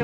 ಗಿಡ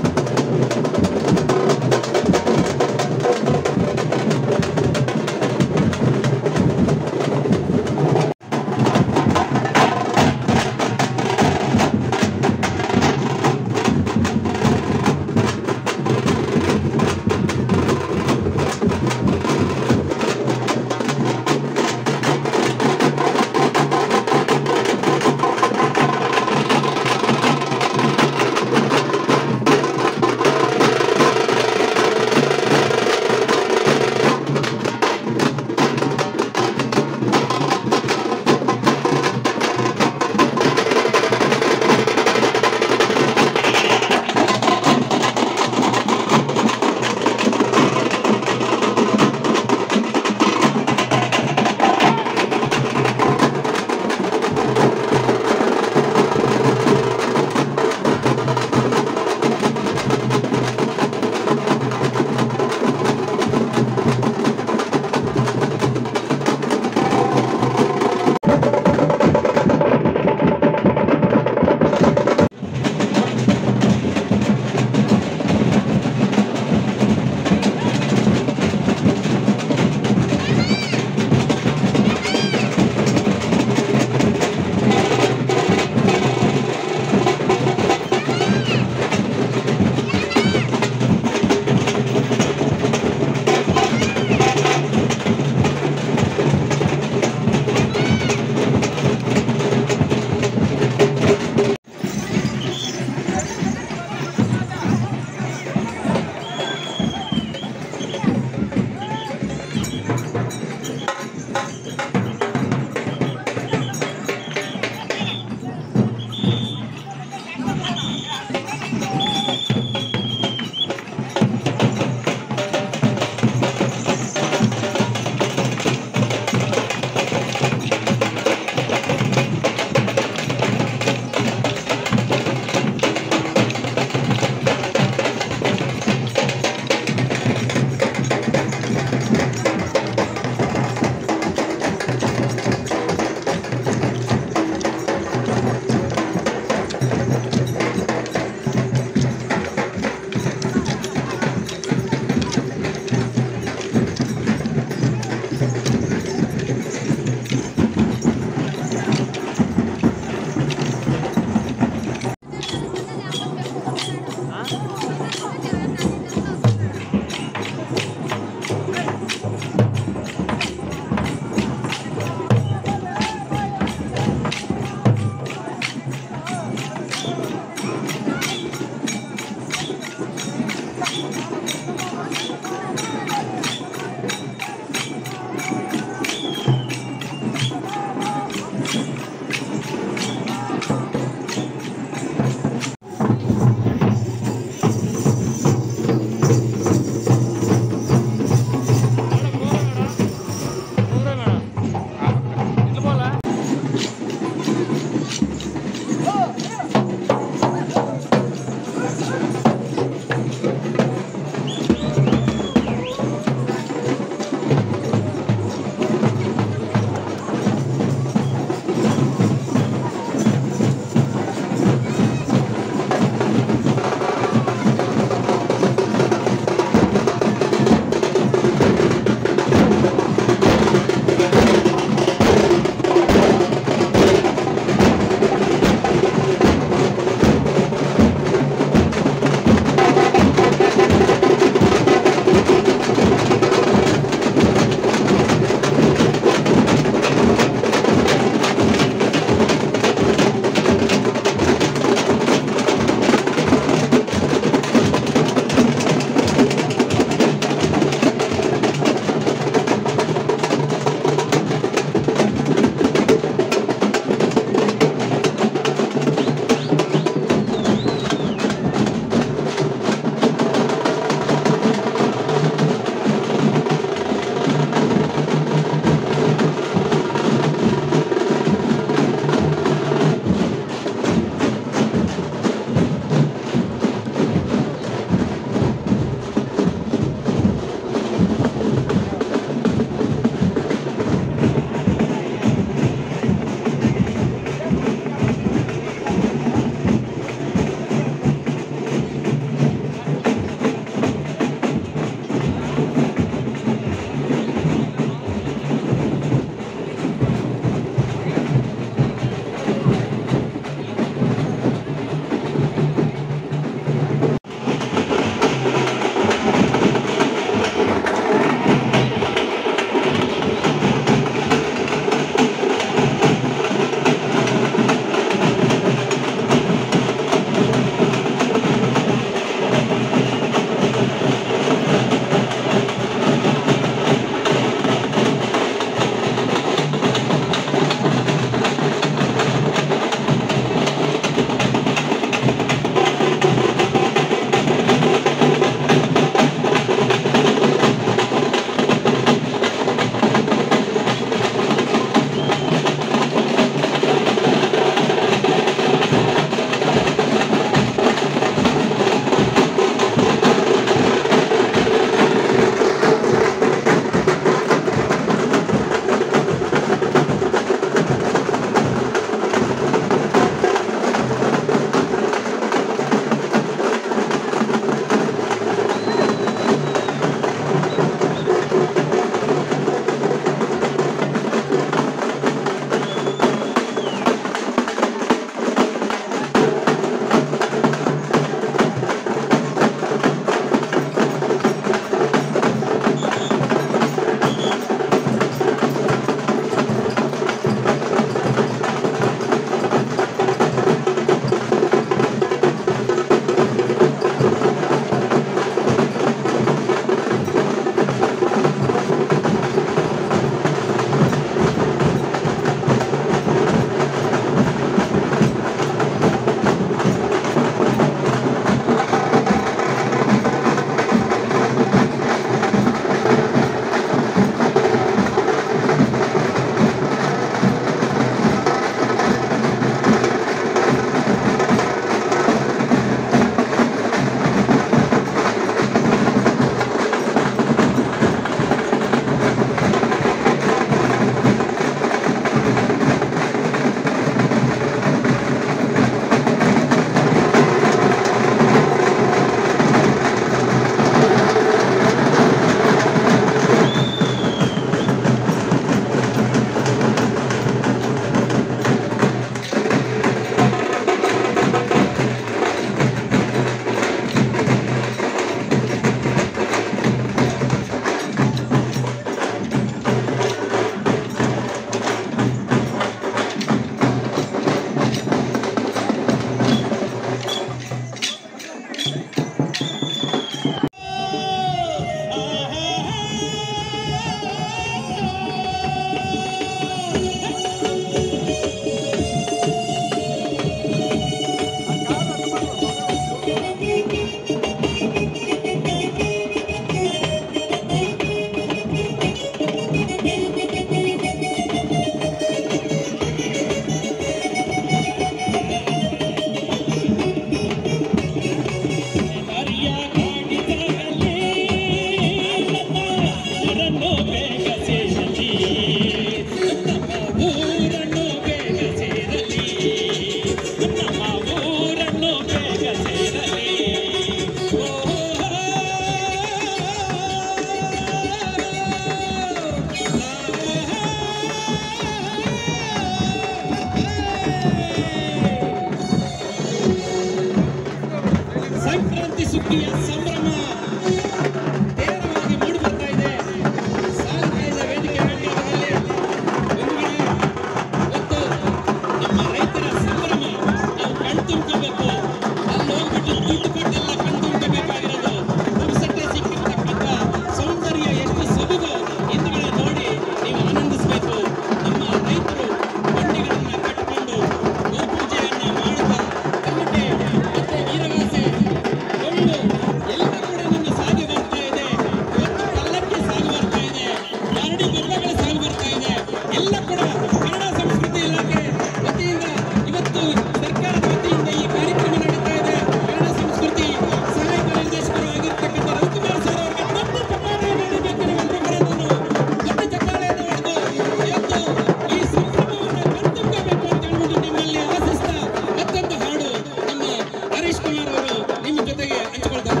ಎಲ್ಲ ಕೂಡ ಕನ್ನಡ ಸಂಸ್ಕೃತಿ ಇಲಾಖೆ ವತಿಯಿಂದ ಇವತ್ತು ಸರ್ಕಾರದ ವತಿಯಿಂದ ಈ ಕಾರ್ಯಕ್ರಮ ನಡೀತಾ ಇದೆ ಕನ್ನಡ ಸಂಸ್ಕೃತಿ ಸಹಾಯಕ ನಿರ್ದೇಶಕರು ಆಗಿರ್ತಕ್ಕಂಥ ರವಿಕುಮಾರ್ ಸರ್ ಅವರಿಗೆ ದೊಡ್ಡ ಚಪ್ಪಾಳೆ ನೀಡಬೇಕು ನೀವೆಲ್ಲರೂ ಕೂಡ ನಾನು ದೊಡ್ಡ ಚಪ್ಪಾಳೆಯನ್ನು ಹೊಡೆದು ಇವತ್ತು ಈ ಸಂಭ್ರಮವನ್ನು ಕಣ್ತುಂಬಬೇಕು ಅಂತ ಹೇಳ್ಬಿಟ್ಟು ನಿಮ್ಮಲ್ಲಿ ಆಶಿಸ್ತಾ ಮತ್ತೊಂದು ಹಾಡು ನಮ್ಮ ಹರೀಶ್ ಕುಮಾರ್ ಅವರು ನಿಮ್ಮ ಜೊತೆಗೆ ಹಂಚಿಕೊಳ್ತಾರೆ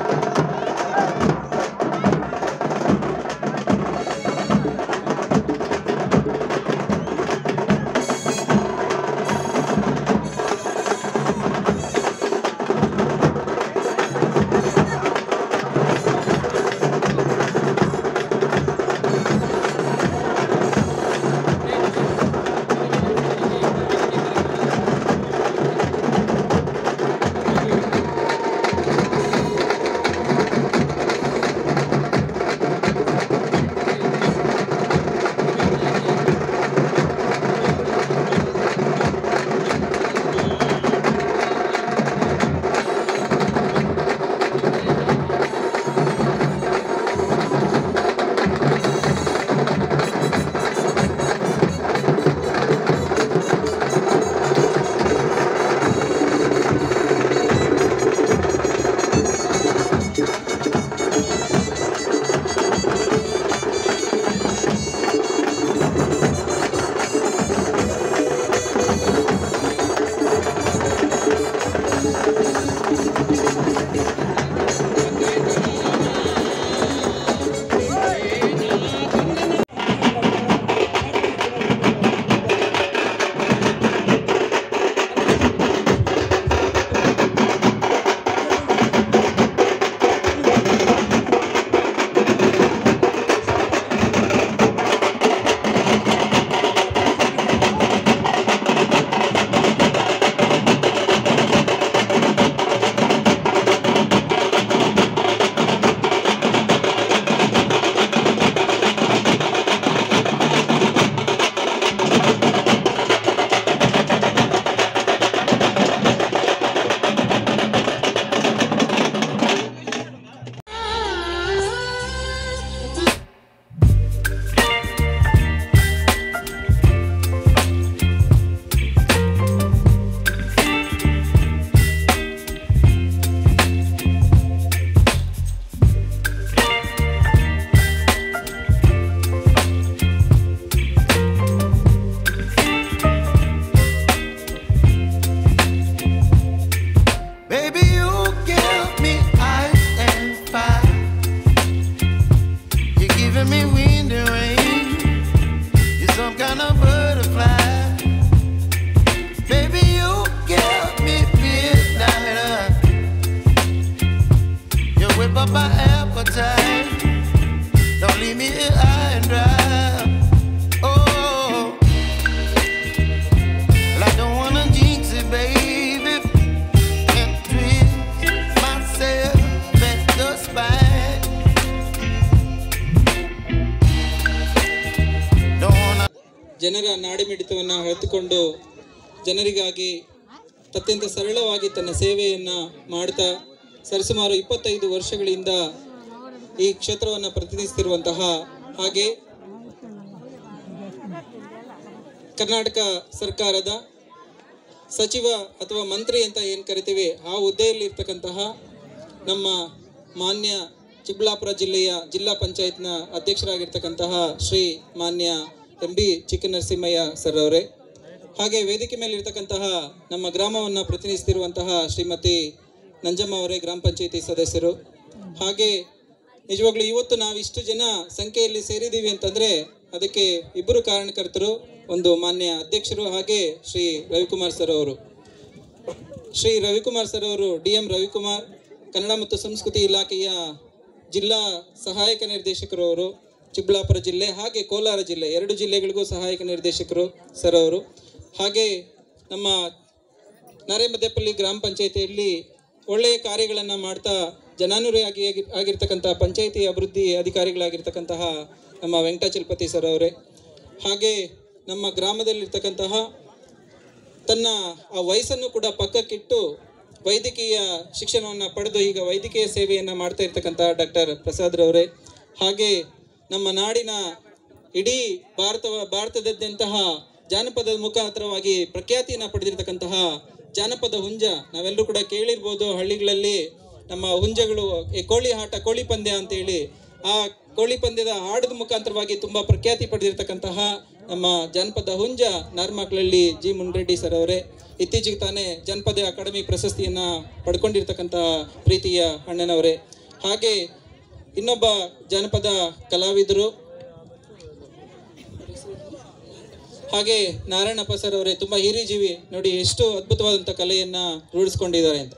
Baby, you give me ice and fire. You're giving me wind and rain. You're some kind of butterfly. Baby, you give me midnight. You whip up my appetite. Don't leave me here high and dry. Oh, well, I don't wanna jinx it, baby and twist myself at the spine. Don't wanna ಜನರ ನಾಡಿಮಿಡಿತವನ್ನು ಅರಿತುಕೊಂಡು ಜನರಿಗಾಗಿ ಅತ್ಯಂತ ಸರಳವಾಗಿ ತನ್ನ ಸೇವೆಯನ್ನು ಮಾಡ್ತಾ ಸರಿಸುಮಾರು ಇಪ್ಪತ್ತೈದು ವರ್ಷಗಳಿಂದ ಈ ಕ್ಷೇತ್ರವನ್ನು ಪ್ರತಿನಿಧಿಸುತ್ತಿರುವಂತಹ ಹಾಗೆ ಕರ್ನಾಟಕ ಸರ್ಕಾರದ ಸಚಿವ ಅಥವಾ ಮಂತ್ರಿ ಅಂತ ಏನು ಕರಿತೀವಿ ಆ ಹುದ್ದೆಯಲ್ಲಿ ಇರ್ತಕ್ಕಂತಹ ನಮ್ಮ ಮಾನ್ಯ ಚಿಕ್ಕಬಳ್ಳಾಪುರ ಜಿಲ್ಲೆಯ ಜಿಲ್ಲಾ ಪಂಚಾಯತ್ನ ಅಧ್ಯಕ್ಷರಾಗಿರ್ತಕ್ಕಂತಹ ಶ್ರೀ ಮಾನ್ಯ ಎಂ ಬಿ ಚಿಕ್ಕನರಸಿಂಹಯ್ಯ ಸರ್ ಅವರೇ ಹಾಗೆ ವೇದಿಕೆ ಮೇಲೆ ಇರ್ತಕ್ಕಂತಹ ನಮ್ಮ ಗ್ರಾಮವನ್ನು ಪ್ರತಿನಿಧಿಸ್ತಿರುವಂತಹ ಶ್ರೀಮತಿ ನಂಜಮ್ಮ ಅವರೇ ಗ್ರಾಮ ಪಂಚಾಯತಿ ಸದಸ್ಯರು ಹಾಗೆ ನಿಜವಾಗ್ಲೂ ಇವತ್ತು ನಾವು ಇಷ್ಟು ಜನ ಸಂಖ್ಯೆಯಲ್ಲಿ ಸೇರಿದ್ದೀವಿ ಅಂತಂದ್ರೆ ಅದಕ್ಕೆ ಇಬ್ಬರು ಕಾರಣಕರ್ತರು ಒಂದು ಮಾನ್ಯ ಅಧ್ಯಕ್ಷರು ಹಾಗೆ ಶ್ರೀ ರವಿಕುಮಾರ್ ಸರ್ ಅವರು ಶ್ರೀ ರವಿಕುಮಾರ್ ಸರ್ ಅವರು ಡಿ ಎಂ ರವಿಕುಮಾರ್ ಕನ್ನಡ ಮತ್ತು ಸಂಸ್ಕೃತಿ ಇಲಾಖೆಯ ಜಿಲ್ಲಾ ಸಹಾಯಕ ನಿರ್ದೇಶಕರು ಅವರು ಚಿಕ್ಕಬಳ್ಳಾಪುರ ಜಿಲ್ಲೆ ಹಾಗೆ ಕೋಲಾರ ಜಿಲ್ಲೆ ಎರಡು ಜಿಲ್ಲೆಗಳಿಗೂ ಸಹಾಯಕ ನಿರ್ದೇಶಕರು ಸರ್ ಅವರು ಹಾಗೆ ನಮ್ಮ ನರೇಮದ್ದೆಪಲ್ಲಿ ಗ್ರಾಮ ಪಂಚಾಯತಿಯಲ್ಲಿ ಒಳ್ಳೆಯ ಕಾರ್ಯಗಳನ್ನು ಮಾಡ್ತಾ ಜನಾನುರಾಗಿ ಆಗಿ- ಆಗಿರ್ತಕ್ಕಂಥ ಪಂಚಾಯತಿ ಅಭಿವೃದ್ಧಿ ಅಧಿಕಾರಿಗಳಾಗಿರ್ತಕ್ಕಂತಹ ನಮ್ಮ ವೆಂಕಟಾಚಲಪತಿ ಸರ್ ಅವರೇ ಹಾಗೆ ನಮ್ಮ ಗ್ರಾಮದಲ್ಲಿರ್ತಕ್ಕಂತಹ ತನ್ನ ಆ ವಯಸ್ಸನ್ನು ಕೂಡ ಪಕ್ಕಕ್ಕಿಟ್ಟು ವೈದ್ಯಕೀಯ ಶಿಕ್ಷಣವನ್ನು ಪಡೆದು ಈಗ ವೈದ್ಯಕೀಯ ಸೇವೆಯನ್ನು ಮಾಡ್ತಾ ಇರ್ತಕ್ಕಂಥ ಡಾಕ್ಟರ್ ಪ್ರಸಾದ್ ರವರೇ ಹಾಗೆ ನಮ್ಮ ನಾಡಿನ ಇಡೀ ಭಾರತ ಭಾರತದಾದ್ಯಂತಹ ಜಾನಪದದ ಮುಖಾಂತರವಾಗಿ ಪ್ರಖ್ಯಾತಿಯನ್ನು ಪಡೆದಿರತಕ್ಕಂತಹ ಜಾನಪದ ಹುಂಜ ನಾವೆಲ್ಲರೂ ಕೂಡ ಕೇಳಿರ್ಬೋದು ಹಳ್ಳಿಗಳಲ್ಲಿ ನಮ್ಮ ಹುಂಜಗಳು ಈ ಕೋಳಿ ಆಟ ಕೋಳಿ ಪಂದ್ಯ ಅಂತೇಳಿ ಆ ಕೋಳಿ ಪಂದ್ಯದ ಹಾಡದ ಮುಖಾಂತರವಾಗಿ ತುಂಬಾ ಪ್ರಖ್ಯಾತಿ ಪಡೆದಿರತಕ್ಕಂತಹ ನಮ್ಮ ಜಾನಪದ ಹುಂಜ ನಾರ್ಮಕ್ಳಳ್ಳಿ ಜಿ ಮುನ್ರೆಡ್ಡಿ ಸರ್ ಅವರೇ ಇತ್ತೀಚೆಗೆ ತಾನೇ ಜನಪದ ಅಕಾಡೆಮಿ ಪ್ರಶಸ್ತಿಯನ್ನ ಪಡ್ಕೊಂಡಿರ್ತಕ್ಕಂತಹ ಪ್ರೀತಿಯ ಅಣ್ಣನವರೇ ಹಾಗೆ ಇನ್ನೊಬ್ಬ ಜಾನಪದ ಕಲಾವಿದರು ಹಾಗೆ ನಾರಾಯಣಪ್ಪ ಸರ್ ಅವರೇ ತುಂಬಾ ಹಿರಿಜೀವಿ ನೋಡಿ ಎಷ್ಟು ಅದ್ಭುತವಾದಂಥ ಕಲೆಯನ್ನ ರೂಢಿಸ್ಕೊಂಡಿದ್ದಾರೆ ಅಂತ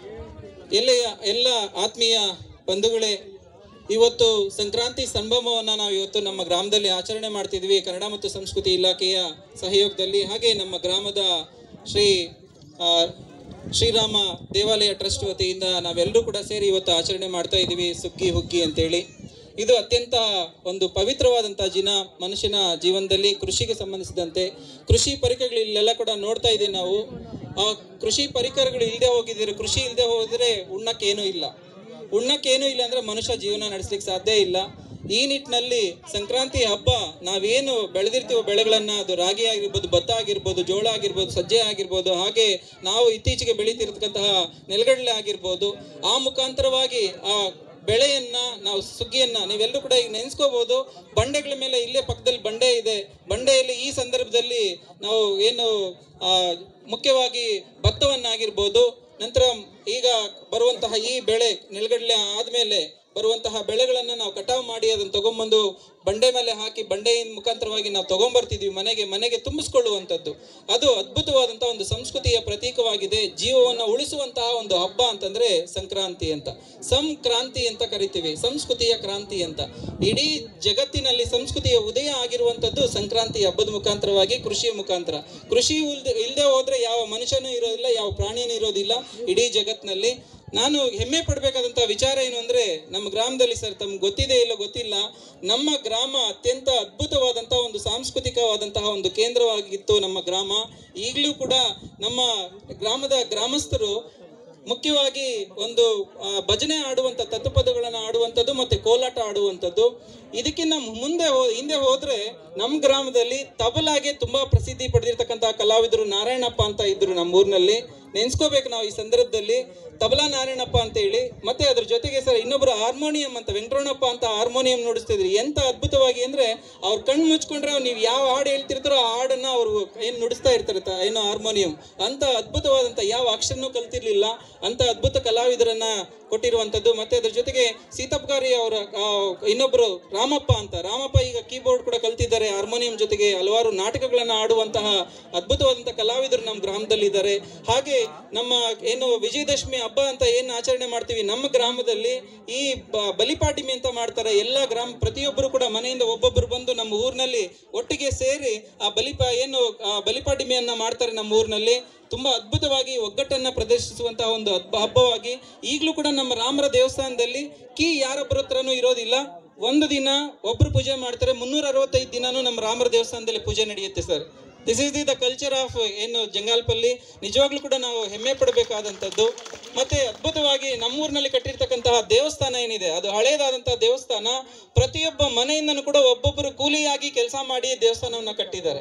ಎಲ್ಲಿಯ ಎಲ್ಲ ಆತ್ಮೀಯ ಬಂಧುಗಳೇ ಇವತ್ತು ಸಂಕ್ರಾಂತಿ ಸಂಭ್ರಮವನ್ನ ನಾವು ಇವತ್ತು ನಮ್ಮ ಗ್ರಾಮದಲ್ಲಿ ಆಚರಣೆ ಮಾಡ್ತಿದ್ವಿ ಕನ್ನಡ ಮತ್ತು ಸಂಸ್ಕೃತಿ ಇಲಾಖೆಯ ಸಹಯೋಗದಲ್ಲಿ ಹಾಗೆ ನಮ್ಮ ಗ್ರಾಮದ ಶ್ರೀ ಆ, ಶ್ರೀರಾಮ ದೇವಾಲಯ ಟ್ರಸ್ಟ್ ವತಿಯಿಂದ ನಾವೆಲ್ಲರೂ ಕೂಡ ಸೇರಿ ಇವತ್ತು ಆಚರಣೆ ಮಾಡ್ತಾ ಇದ್ದೀವಿ ಸುಗ್ಗಿ ಹುಗ್ಗಿ ಅಂತೇಳಿ ಇದು ಅತ್ಯಂತ ಒಂದು ಪವಿತ್ರವಾದಂಥ ದಿನ ಮನುಷ್ಯನ ಜೀವನದಲ್ಲಿ ಕೃಷಿಗೆ ಸಂಬಂಧಿಸಿದಂತೆ ಕೃಷಿ ಪರಿಕರಗಳು ಇಲ್ಲೆಲ್ಲ ಕೂಡ ನೋಡ್ತಾ ಇದ್ದೀವಿ ನಾವು ಆ ಕೃಷಿ ಪರಿಕರಗಳು ಇಲ್ಲದೆ ಹೋಗಿದ್ರೆ ಕೃಷಿ ಇಲ್ಲದೆ ಹೋದ್ರೆ ಉಣ್ಣಕ್ಕೇನೂ ಇಲ್ಲ ಉಣ್ಣಕ್ಕೇನೂ ಇಲ್ಲ ಅಂದ್ರೆ ಮನುಷ್ಯ ಜೀವನ ನಡೆಸ್ಲಿಕ್ಕೆ ಸಾಧ್ಯ ಇಲ್ಲ ಈ ನಿಟ್ಟಿನಲ್ಲಿ ಸಂಕ್ರಾಂತಿ ಹಬ್ಬ ನಾವೇನು ಬೆಳೆದಿರ್ತೀವೋ ಬೆಳೆಗಳನ್ನ ಅದು ರಾಗಿ ಆಗಿರ್ಬೋದು ಭತ್ತ ಆಗಿರ್ಬೋದು ಜೋಳ ಆಗಿರ್ಬೋದು ಸಜ್ಜೆ ಆಗಿರ್ಬೋದು ಹಾಗೆ ನಾವು ಇತ್ತೀಚೆಗೆ ಬೆಳೀತಿರ್ತಕ್ಕಂತಹ ನೆಲಗಡಲೆ ಆಗಿರ್ಬೋದು ಆ ಮುಖಾಂತರವಾಗಿ ಆ ಬೆಳೆಯನ್ನ ನಾವು ಸುಗ್ಗಿಯನ್ನ ನೀವೆಲ್ಲರೂ ಕೂಡ ಈಗ ನೆನೆಸ್ಕೋಬಹುದು ಬಂಡೆಗಳ ಮೇಲೆ ಇಲ್ಲೇ ಪಕ್ಕದಲ್ಲಿ ಬಂಡೆ ಇದೆ ಬಂಡೆಯಲ್ಲಿ ಈ ಸಂದರ್ಭದಲ್ಲಿ ನಾವು ಏನು ಆ, ಮುಖ್ಯವಾಗಿ ಭತ್ತವನ್ನಾಗಿರ್ಬೋದು ನಂತರ ಈಗ ಬರುವಂತಹ ಈ ಬೆಳೆ ನೆಲಗಡಲೆ ಆದ್ಮೇಲೆ ಬರುವಂತಹ ಬೆಳೆಗಳನ್ನ ನಾವು ಕಟಾವು ಮಾಡಿ ಅದನ್ನ ತಗೊಂಬಂದು ಬಂಡೆ ಮೇಲೆ ಹಾಕಿ ಬಂಡೆಯ ಮುಖಾಂತರವಾಗಿ ನಾವು ತಗೊಂಬರ್ತಿದ್ವಿ ಮನೆಗೆ ಮನೆಗೆ ತುಂಬಿಸ್ಕೊಳ್ಳುವಂಥದ್ದು ಅದು ಅದ್ಭುತವಾದಂತಹ ಒಂದು ಸಂಸ್ಕೃತಿಯ ಪ್ರತೀಕವಾಗಿದೆ ಜೀವವನ್ನು ಉಳಿಸುವಂತಹ ಒಂದು ಹಬ್ಬ ಅಂತಂದ್ರೆ ಸಂಕ್ರಾಂತಿ ಅಂತ ಸಂಕ್ರಾಂತಿ ಅಂತ ಕರಿತೀವಿ ಸಂಸ್ಕೃತಿಯ ಕ್ರಾಂತಿ ಅಂತ ಇಡೀ ಜಗತ್ತಿನಲ್ಲಿ ಸಂಸ್ಕೃತಿಯ ಉದಯ ಆಗಿರುವಂತದ್ದು ಸಂಕ್ರಾಂತಿ ಹಬ್ಬದ ಮುಖಾಂತರವಾಗಿ ಕೃಷಿಯ ಮುಖಾಂತರ ಕೃಷಿ ಇಲ್ದೆ ಇಲ್ಲದೆ ಹೋದ್ರೆ ಯಾವ ಮನುಷ್ಯನೂ ಇರೋದಿಲ್ಲ ಯಾವ ಪ್ರಾಣಿನೂ ಇರೋದಿಲ್ಲ ಇಡೀ ಜಗತ್ತಿನಲ್ಲಿ ನಾನು ಹೆಮ್ಮೆ ಪಡಬೇಕಾದಂಥ ವಿಚಾರ ಏನು ಅಂದ್ರೆ ನಮ್ಮ ಗ್ರಾಮದಲ್ಲಿ ಸರ್ ತಮ್ಗೆ ಗೊತ್ತಿದೆ ಇಲ್ಲ ಗೊತ್ತಿಲ್ಲ ನಮ್ಮ ಗ್ರಾಮ ಅತ್ಯಂತ ಅದ್ಭುತವಾದಂಥ ಒಂದು ಸಾಂಸ್ಕೃತಿಕವಾದಂತಹ ಒಂದು ಕೇಂದ್ರವಾಗಿತ್ತು ನಮ್ಮ ಗ್ರಾಮ ಈಗಲೂ ಕೂಡ ನಮ್ಮ ಗ್ರಾಮದ ಗ್ರಾಮಸ್ಥರು ಮುಖ್ಯವಾಗಿ ಒಂದು ಆ, ಭಜನೆ ಆಡುವಂಥ ತತ್ವಪದಗಳನ್ನು ಆಡುವಂಥದ್ದು ಮತ್ತೆ ಕೋಲಾಟ ಆಡುವಂಥದ್ದು ಇದಕ್ಕಿಂತ ಮುಂದೆ ಹೋ ಹಿಂದೆ ಹೋದ್ರೆ ನಮ್ಮ ಗ್ರಾಮದಲ್ಲಿ ತಬಲಾಗೆ ತುಂಬಾ ಪ್ರಸಿದ್ಧಿ ಪಡೆದಿರ್ತಕ್ಕಂತಹ ಕಲಾವಿದರು ನಾರಾಯಣಪ್ಪ ಅಂತ ಇದ್ರು ನಮ್ಮ ಊರಿನಲ್ಲಿ ನೆನ್ಸ್ಕೋಬೇಕು ನಾವು ಈ ಸಂದರ್ಭದಲ್ಲಿ ತಬಲಾ ನಾರಾಯಣಪ್ಪ ಅಂತ ಹೇಳಿ ಮತ್ತೆ ಅದ್ರ ಜೊತೆಗೆ ಸರ್ ಇನ್ನೊಬ್ರು ಹಾರ್ಮೋನಿಯಂ ಅಂತ ವೆಂಕಟರಮಣಪ್ಪ ಅಂತ ಹಾರ್ಮೋನಿಯಂ ನುಡಿಸ್ತಿದ್ರಿ ಎಂತ ಅದ್ಭುತವಾಗಿ ಅಂದ್ರೆ ಅವ್ರ ಕಣ್ಣು ಮುಚ್ಕೊಂಡ್ರೆ ನೀವು ಯಾವ ಹಾಡು ಹೇಳ್ತಿರ್ತಾರೋ ಆ ಹಾಡನ್ನ ಅವರು ಏನ್ ನುಡಿಸ್ತಾ ಇರ್ತಾರೆ ತ- ಏನು ಹಾರ್ಮೋನಿಯಂ ಅಂತ ಅದ್ಭುತವಾದಂತ ಯಾವ ಅಕ್ಷರನೂ ಕಲ್ತಿರ್ಲಿಲ್ಲ ಅಂತ ಅದ್ಭುತ ಕಲಾವಿದರನ್ನ ಕೊಟ್ಟಿರುವಂತದ್ದು ಮತ್ತೆ ಅದ್ರ ಜೊತೆಗೆ ಸೀತಪ್ಗಾರಿ ಅವರ ಆ, ಇನ್ನೊಬ್ರು ರಾಮಪ್ಪ ಅಂತ ರಾಮಪ್ಪ ಈಗ ಕೀಬೋರ್ಡ್ ಕೂಡ ಕಲ್ತಿದ್ದಾರೆ ಹಾರ್ಮೋನಿಯಂ ಜೊತೆಗೆ ಹಲವಾರು ನಾಟಕಗಳನ್ನ ಆಡುವಂತಹ ಅದ್ಭುತವಾದಂತಹ ಕಲಾವಿದರು ನಮ್ಮ ಗ್ರಾಮದಲ್ಲಿ ಇದ್ದಾರೆ ಹಾಗೆ ನಮ್ಮ ಏನು ವಿಜಯದಶಮಿ ಹಬ್ಬ ಅಂತ ಏನು ಆಚರಣೆ ಮಾಡ್ತೀವಿ ನಮ್ಮ ಗ್ರಾಮದಲ್ಲಿ ಈ ಬ- ಬಲಿಪಾಡ್ಯಮಿ ಅಂತ ಮಾಡ್ತಾರೆ ಎಲ್ಲ ಗ್ರಾಮ ಪ್ರತಿಯೊಬ್ಬರು ಕೂಡ ಮನೆಯಿಂದ ಒಬ್ಬೊಬ್ಬರು ಬಂದು ನಮ್ಮ ಊರಿನಲ್ಲಿ ಒಟ್ಟಿಗೆ ಸೇರಿ ಆ ಬಲಿಪ ಏನು ಆ ಬಲಿಪಾಡ್ಯಮಿಯನ್ನ ಮಾಡ್ತಾರೆ ನಮ್ಮ ಊರಿನಲ್ಲಿ ತುಂಬಾ ಅದ್ಭುತವಾಗಿ ಒಗ್ಗಟ್ಟನ್ನ ಪ್ರದರ್ಶಿಸುವಂತಹ ಒಂದು ಅದ್ಭು- ಹಬ್ಬವಾಗಿ ಈಗಲೂ ಕೂಡ ನಮ್ಮ ರಾಮರ ದೇವಸ್ಥಾನದಲ್ಲಿ ಕೀ ಯಾರೊಬ್ಬರ ಹತ್ರನೂ ಇರೋದಿಲ್ಲ ಒಂದು ದಿನ ಒಬ್ರು ಪೂಜೆ ಮಾಡ್ತಾರೆ ಮುನ್ನೂರ ಅರವತ್ತೈದು ದಿನಾನು ನಮ್ಮ ರಾಮರ ದೇವಸ್ಥಾನದಲ್ಲಿ ಪೂಜೆ ನಡೆಯುತ್ತೆ sir this is the the culture of ಏನು ಜಂಗಾಲ್ಪಲ್ಲಿ ನಿಜವಾಗ್ಲೂ ಕೂಡ ನಾವು ಹೆಮ್ಮೆ ಪಡಬೇಕಾದಂಥದ್ದು ಮತ್ತೆ ಅದ್ಭುತವಾಗಿ ನಮ್ಮೂರಿನಲ್ಲಿ ಕಟ್ಟಿರ್ತಕ್ಕಂತಹ ದೇವಸ್ಥಾನ ಏನಿದೆ ಅದು ಹಳೇದಾದಂತಹ ದೇವಸ್ಥಾನ ಪ್ರತಿಯೊಬ್ಬ ಮನೆಯಿಂದನೂ ಕೂಡ ಒಬ್ಬೊಬ್ಬರು ಕೂಲಿಯಾಗಿ ಕೆಲಸ ಮಾಡಿ ದೇವಸ್ಥಾನವನ್ನ ಕಟ್ಟಿದ್ದಾರೆ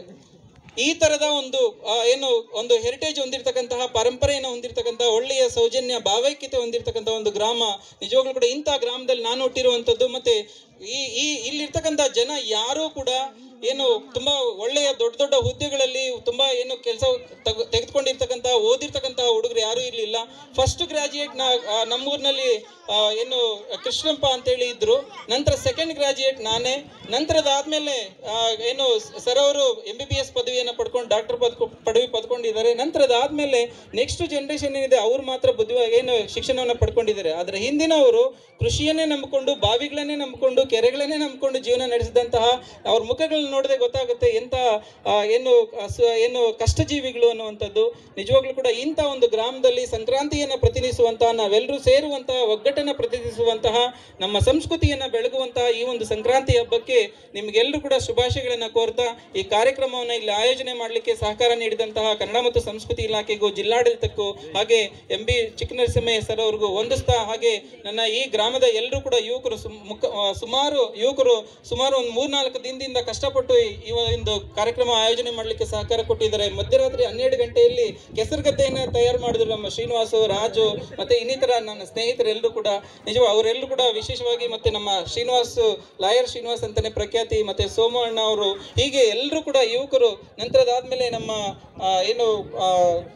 ಈ ತರದ ಒಂದು ಆ, ಏನು ಒಂದು ಹೆರಿಟೇಜ್ ಹೊಂದಿರತಕ್ಕಂತಹ ಪರಂಪರೆಯನ್ನು ಹೊಂದಿರತಕ್ಕಂತಹ ಒಳ್ಳೆಯ ಸೌಜನ್ಯ ಭಾವೈಕ್ಯತೆ ಹೊಂದಿರತಕ್ಕಂತಹ ಒಂದು ಗ್ರಾಮ ನಿಜವಾಗ್ಲೂ ಕೂಡ ಇಂಥ ಗ್ರಾಮದಲ್ಲಿ ನಾನು ಹುಟ್ಟಿರುವಂಥದ್ದು ಮತ್ತೆ ಈ ಈ ಇಲ್ಲಿರ್ತಕ್ಕಂಥ ಜನ ಯಾರೂ ಕೂಡ ಏನು ತುಂಬಾ ಒಳ್ಳೆಯ ದೊಡ್ಡ ದೊಡ್ಡ ಹುದ್ದೆಗಳಲ್ಲಿ ತುಂಬಾ ಏನು ಕೆಲಸ ತೆಗೆದುಕೊಂಡಿರ್ತಕ್ಕಂಥ ಓದಿರ್ತಕ್ಕಂತಹ ಹುಡುಗರು ಯಾರೂ ಇರಲಿಲ್ಲ ಫಸ್ಟ್ ಗ್ರಾಜುಯೇಟ್ ನಾ ಆ, ನಮ್ಮೂರಿನಲ್ಲಿ ಆ, ಏನು ಕೃಷ್ಣಪ್ಪ ಅಂತೇಳಿ ಇದ್ರು ನಂತರ ಸೆಕೆಂಡ್ ಗ್ರಾಜುಯೇಟ್ ನಾನೇ ನಂತರದಾದ್ಮೇಲೆ ಆ, ಏನು ಸರ್ ಅವರು ಎಂ ಬಿ ಬಿ ಎಸ್ ಪದವಿಯನ್ನು ಪಡ್ಕೊಂಡು ಡಾಕ್ಟರ್ ಪದಕ ಪದವಿ ಪಡ್ಕೊಂಡಿದ್ದಾರೆ ನಂತರದಾದ್ಮೇಲೆ ನೆಕ್ಸ್ಟ್ ಜನರೇಷನ್ ಏನಿದೆ ಅವ್ರು ಮಾತ್ರ ಬುದ್ಧಿವಾಗಿ ಏನು ಶಿಕ್ಷಣವನ್ನು ಪಡ್ಕೊಂಡಿದ್ದಾರೆ ಆದರೆ ಹಿಂದಿನವರು ಕೃಷಿಯನ್ನೇ ನಂಬಿಕೊಂಡು ಬಾವಿಗಳನ್ನೇ ನಂಬಿಕೊಂಡು ಕೆರೆಗಳನ್ನೇ ನಂಬಿಕೊಂಡು ಜೀವನ ನಡೆಸಿದಂತಹ ಅವ್ರ ಮುಖಗಳನ್ನ ನೋಡಿದ್ರೆ ಗೊತ್ತಾಗುತ್ತೆ ಎಂತ ಆ, ಏನು ಆ, ಸ- ಏನು ಕಷ್ಟಜೀವಿಗಳು ಅನ್ನುವಂಥದ್ದು ನಿಜವಾಗ್ಲೂ ಕೂಡ ಇಂಥ ಒಂದು ಗ್ರಾಮದಲ್ಲಿ ಸಂಕ್ರಾಂತಿಯನ್ನು ಪ್ರತಿನಿಧಿಸುವಂತಹ ನಾವೆಲ್ಲರೂ ಸೇರುವಂತಹ ಒಗ್ಗಟ್ಟನ್ನು ಪ್ರತಿನಿಧಿಸುವಂತಹ ನಮ್ಮ ಸಂಸ್ಕೃತಿಯನ್ನು ಬೆಳಗುವಂತಹ ಈ ಒಂದು ಸಂಕ್ರಾಂತಿ ಹಬ್ಬಕ್ಕೆ ನಿಮಗೆಲ್ಲರೂ ಕೂಡ ಶುಭಾಶಯಗಳನ್ನು ಕೋರ್ತಾ ಈ ಕಾರ್ಯಕ್ರಮವನ್ನು ಇಲ್ಲಿ ಆಯೋಜನೆ ಮಾಡಲಿಕ್ಕೆ ಸಹಕಾರ ನೀಡಿದಂತಹ ಕನ್ನಡ ಮತ್ತು ಸಂಸ್ಕೃತಿ ಇಲಾಖೆಗೂ ಜಿಲ್ಲಾಡಳಿತಕ್ಕೂ ಹಾಗೆ ಎಂ ಬಿ ಚಿಕ್ಕನರಸಿಂಹಯ್ಯ ಸರ್ ಅವ್ರಿಗೂ ಹೊಂದಿಸ್ತಾ ಹಾಗೆ ನನ್ನ ಈ ಗ್ರಾಮದ ಎಲ್ಲರೂ ಕೂಡ ಯುವಕರು ಸುಮ್- ಮುಖ ಆ, ಸುಮಾರು ಯುವಕರು ಸುಮಾರು ಒಂದು ಮೂರ್ನಾಲ್ಕು ದಿನದಿಂದ ಕಷ್ಟಪಟ್ಟು ಈ- ಈ ಒಂದು ಕಾರ್ಯಕ್ರಮ ಆಯೋಜನೆ ಮಾಡಲಿಕ್ಕೆ ಸಹಕಾರ ಕೊಟ್ಟಿದ್ದಾರೆ ಮಧ್ಯರಾತ್ರಿ ಹನ್ನೆರಡು ಗಂಟೆಯಲ್ಲಿ ಕೆಸರುಗದ್ದೆಯನ್ನು ತಯಾರು ಮಾಡಿದ್ರು ನಮ್ಮ ಶ್ರೀನಿವಾಸು ರಾಜು ಮತ್ತೆ ಇನ್ನಿತರ ನನ್ನ ಸ್ನೇಹಿತರೆಲ್ಲರೂ ಕೂಡ ನಿಜವ ಅವರೆಲ್ಲರೂ ಕೂಡ ವಿಶೇಷವಾಗಿ ಮತ್ತೆ ನಮ್ಮ ಶ್ರೀನಿವಾಸ್ ಲಾಯರ್ ಶ್ರೀನಿವಾಸ್ ಅಂತಾನೆ ಪ್ರಖ್ಯಾತಿ ಮತ್ತೆ ಸೋಮಣ್ಣ ಅವರು ಹೀಗೆ ಎಲ್ಲರೂ ಕೂಡ ಯುವಕರು ನಂತರದಾದ್ಮೇಲೆ ನಮ್ಮ ಆ, ಏನು ಆ,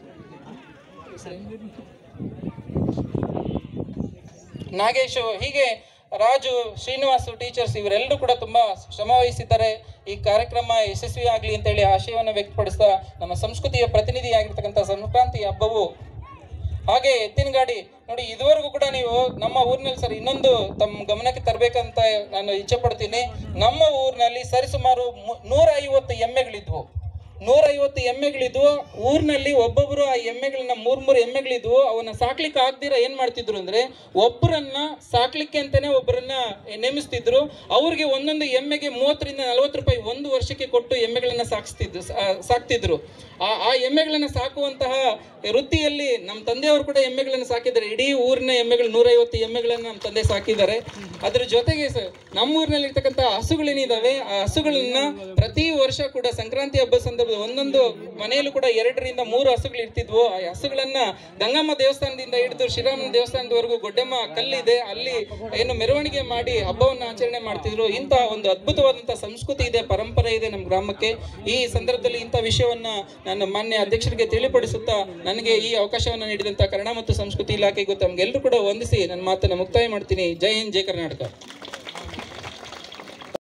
ನಾಗೇಶು ಹೀಗೆ ರಾಜು ಶ್ರೀನಿವಾಸು ಟೀಚರ್ಸ್ ಇವರೆಲ್ಲರೂ ಕೂಡ ತುಂಬಾ ಶ್ರಮ ವಹಿಸಿದ್ದಾರೆ ಈ ಕಾರ್ಯಕ್ರಮ ಯಶಸ್ವಿ ಆಗಲಿ ಅಂತೇಳಿ ಆಶಯವನ್ನು ವ್ಯಕ್ತಪಡಿಸ್ತಾ ನಮ್ಮ ಸಂಸ್ಕೃತಿಯ ಪ್ರತಿನಿಧಿಯಾಗಿರ್ತಕ್ಕಂಥ ಸಂಕ್ರಾಂತಿ ಹಬ್ಬವು ಹಾಗೆ ಎತ್ತಿನ ಗಾಡಿ ನೋಡಿ ಇದುವರೆಗೂ ಕೂಡ ನೀವು ನಮ್ಮ ಊರಿನಲ್ಲಿ ಸರ್ ಇನ್ನೊಂದು ತಮ್ಮ ಗಮನಕ್ಕೆ ತರಬೇಕಂತ ನಾನು ಇಚ್ಛೆ ಪಡ್ತೀನಿ ನಮ್ಮ ಊರಿನಲ್ಲಿ ಸರಿಸುಮಾರು ಮು- ನೂರ ಐವತ್ತು ಎಮ್ಮೆಗಳಿದ್ವು ನೂರ ಐವತ್ತು ಎಮ್ಮೆಗಳಿದ್ವು ಊರಿನಲ್ಲಿ ಒಬ್ಬೊಬ್ಬರು ಆ ಎಮ್ಮೆಗಳನ್ನ ಮೂರ್ ಮೂರು ಎಮ್ಮೆಗಳಿದ್ವು ಅವನ್ನ ಸಾಕ್ಲಿಕ್ಕೆ ಆಗ್ದಿರ ಏನ್ ಮಾಡ್ತಿದ್ರು ಅಂದ್ರೆ ಒಬ್ಬರನ್ನ ಸಾಕ್ಲಿಕ್ಕೆ ಅಂತಾನೆ ಒಬ್ಬರನ್ನ ನೇಮಿಸ್ತಿದ್ರು ಅವ್ರಿಗೆ ಒಂದೊಂದು ಎಮ್ಮೆಗೆ ಮೂವತ್ತರಿಂದ ನಲವತ್ತು ರೂಪಾಯಿ ಒಂದು ವರ್ಷಕ್ಕೆ ಕೊಟ್ಟು ಎಮ್ಮೆಗಳನ್ನ ಸಾಕಿಸ್ತಿದ್ರು ಸಾ- ಸಾಕ್ತಿದ್ರು ಆ ಆ ಎಮ್ಮೆಗಳನ್ನ ಸಾಕುವಂತಹ ವೃತ್ತಿಯಲ್ಲಿ ನಮ್ಮ ತಂದೆಯವರು ಕೂಡ ಎಮ್ಮೆಗಳನ್ನು ಸಾಕಿದ್ದಾರೆ ಇಡೀ ಊರಿನ ಎಮ್ಮೆಗಳು ನೂರೈವತ್ತು ಎಮ್ಮೆಗಳನ್ನ ನಮ್ಮ ತಂದೆ ಸಾಕಿದ್ದಾರೆ ಅದ್ರ ಜೊತೆಗೆ ಸರ್ ನಮ್ಮ ಊರಿನಲ್ಲಿ ಇರ್ತಕ್ಕಂಥ ಹಸುಗಳೇನಿದಾವೆ ಆ ಹಸುಗಳನ್ನ ಪ್ರತಿ ವರ್ಷ ಕೂಡ ಸಂಕ್ರಾಂತಿ ಹಬ್ಬ ಸಂದರ್ಭದಲ್ಲಿ ಒಂದೊಂದು ಮನೆಯಲ್ಲೂ ಕೂಡ ಎರಡರಿಂದ ಮೂರು ಹಸುಗಳು ಇರ್ತಿದ್ವು ಆ ಹಸುಗಳನ್ನ ಗಂಗಮ್ಮ ದೇವಸ್ಥಾನದಿಂದ ಹಿಡಿದು ಶ್ರೀರಾಮನ ದೇವಸ್ಥಾನದವರೆಗೂ ಗೊಡ್ಡಮ್ಮ ಕಲ್ಲಿದೆ ಅಲ್ಲಿ ಏನು ಮೆರವಣಿಗೆ ಮಾಡಿ ಹಬ್ಬವನ್ನು ಆಚರಣೆ ಮಾಡ್ತಿದ್ರು ಇಂಥ ಒಂದು ಅದ್ಭುತವಾದಂತಹ ಸಂಸ್ಕೃತಿ ಇದೆ ಪರಂಪರೆ ಇದೆ ನಮ್ಮ ಗ್ರಾಮಕ್ಕೆ ಈ ಸಂದರ್ಭದಲ್ಲಿ ಇಂಥ ವಿಷಯವನ್ನ ನನ್ನ ಮಾನ್ಯ ಅಧ್ಯಕ್ಷರಿಗೆ ತಿಳಿಪಡಿಸುತ್ತಾ ನನಗೆ ಈ ಅವಕಾಶವನ್ನು ನೀಡಿದಂಥ ಕನ್ನಡ ಮತ್ತು ಸಂಸ್ಕೃತಿ ಇಲಾಖೆಗೂ ತಮಗೆಲ್ಲರೂ ಕೂಡ ವಂದಿಸಿ ನನ್ನ ಮಾತನ್ನು ಮುಕ್ತಾಯ ಮಾಡ್ತೀನಿ ಜೈ ಹಿಂದ್ ಜೈ ಕರ್ನಾಟಕ